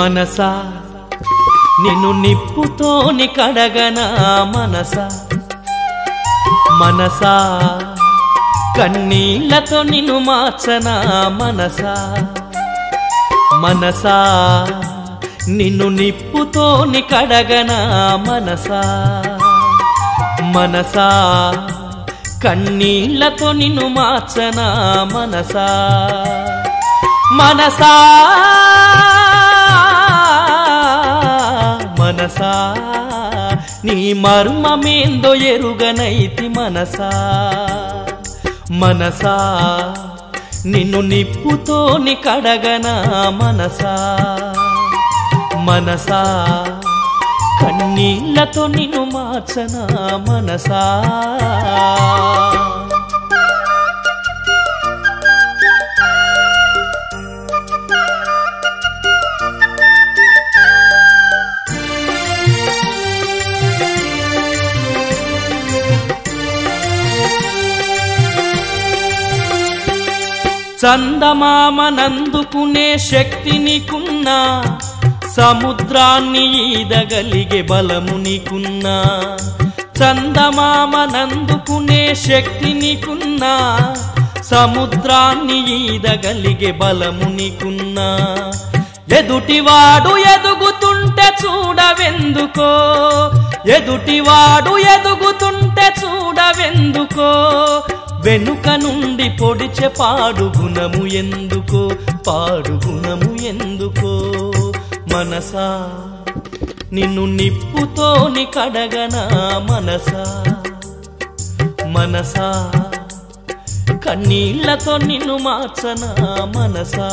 మనసా నిన్ను నిప్పుతోని కడగనా మనసా మనసా కన్నీళ్లతో నిన్ను మార్చనా మనసా మనసా నిన్ను నిప్పుతోని కడగనా మనసా మనసా కన్నీళ్లతో నిన్ను మార్చనా మనసా మనసా మనసా నీ మర్మమేందో ఎరుగనైతి మనసా మనసా నిన్ను నిప్పుతోని కడగనా మనసా మనసా కన్నీళ్లతో నిన్ను మార్చనా మనసా చందమామనందుకునే శక్తి నీకున్నా సముద్రాన్ని ఈదగలిగే బలము నీకున్నా చందమామనందుకునే శక్తి నీకున్నా సముద్రాన్ని ఈదగలిగే బలము నీకున్నా ఎదుటివాడు ఎదుగుతుంటే చూడవెందుకో ఎదుటివాడు ఎదుగుతుంటే చూడవెందుకో వెనుక నుండి పొడిచె పాడు గుణము ఎందుకో పాడు గుణము ఎందుకో మనసా నిన్ను నిప్పుతోని కడగనా మనసా మనసా కన్నీళ్లతో నిన్ను మార్చనా మనసా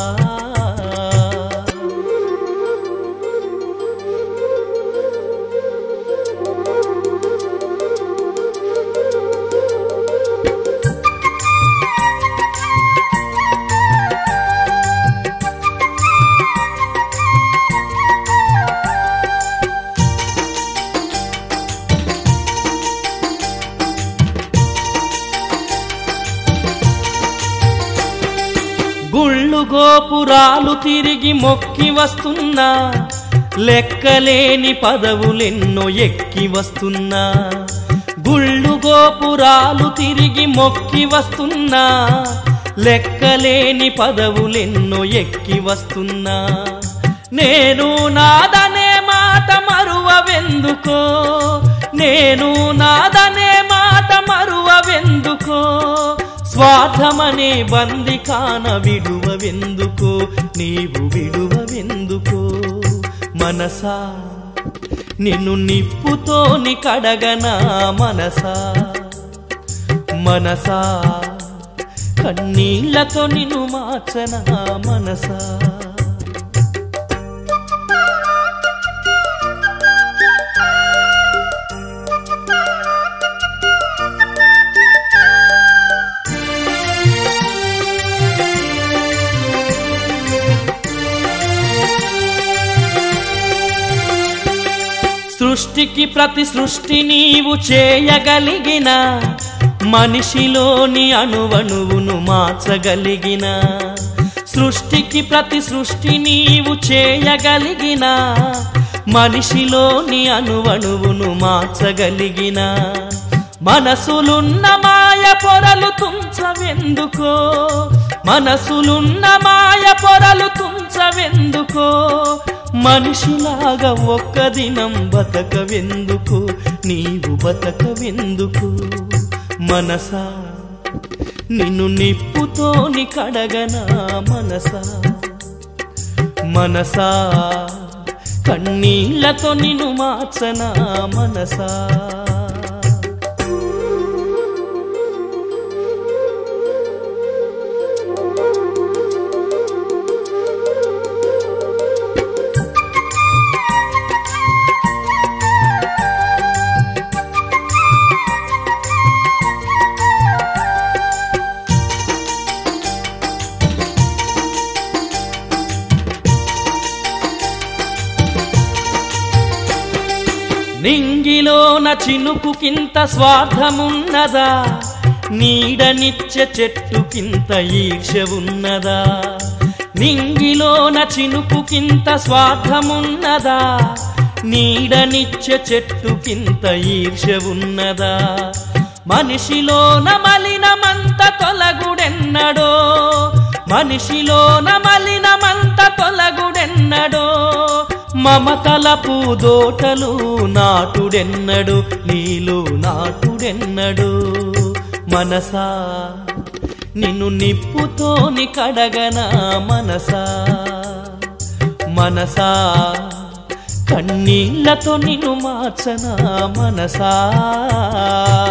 గుళ్ళు గోపురాలు తిరిగి మొక్కి వస్తున్నా లెక్కలేని పదవులెన్నో ఎక్కి వస్తున్నా గుళ్ళు గోపురాలు తిరిగి మొక్కి వస్తున్నా లెక్కలేని పదవులెన్నో ఎక్కి వస్తున్నా నేను నాదనే మాట మరువవెందుకో నేను నాదనే మాట మరువవెందుకో స్వార్థమనే బందికాన విడువవెందుకో నీవు విడువవెందుకో మనసా నిన్ను నిప్పుతోని కడగనా మనసా మనసా కన్నీళ్లతో నిన్ను మార్చనా మనసా సృష్టికి ప్రతి సృష్టి నీవు చేయగలిగిన మనిషిలోని అణువణువును మార్చగలిగిన సృష్టికి ప్రతి సృష్టి నీవు చేయగలిగిన మనిషిలోని అణువణువును మార్చగలిగిన మనసులున్న మాయ పొరలు తుంచవెందుకో మనసులున్న మాయ పొరలు తుంచవెందుకో మనిషిలాగా ఒక్క దినం బతకవెందుకు నీవు బతకవెందుకు మనసా నిన్ను నిప్పుతోని కడగనా మనసా మనసా కన్నీళ్లతో నిన్ను మార్చనా మనసా నింగిలోన చినుకుకింత స్వార్థమున్నదా నీడనిచ్చే చెట్టుకింత ఈర్ష ఉన్నదా నింగిలోన చినుకుకింత స్వార్థమున్నదా నీడనిచ్చే చెట్టుకింత ఈర్ష్య ఉన్నదా మనిషిలోన మలినమంత తొలగుడెన్నడో మనిషిలోన మలినమంత తొలగుడెన్నడో మమతల పూదోటలు నాటుడెన్నడు నీలు నాటుడెన్నడు మనసా నిన్ను నిప్పుతోని కడగన మనసా మనసా కన్నీళ్లతో నిన్ను మార్చనా మనసా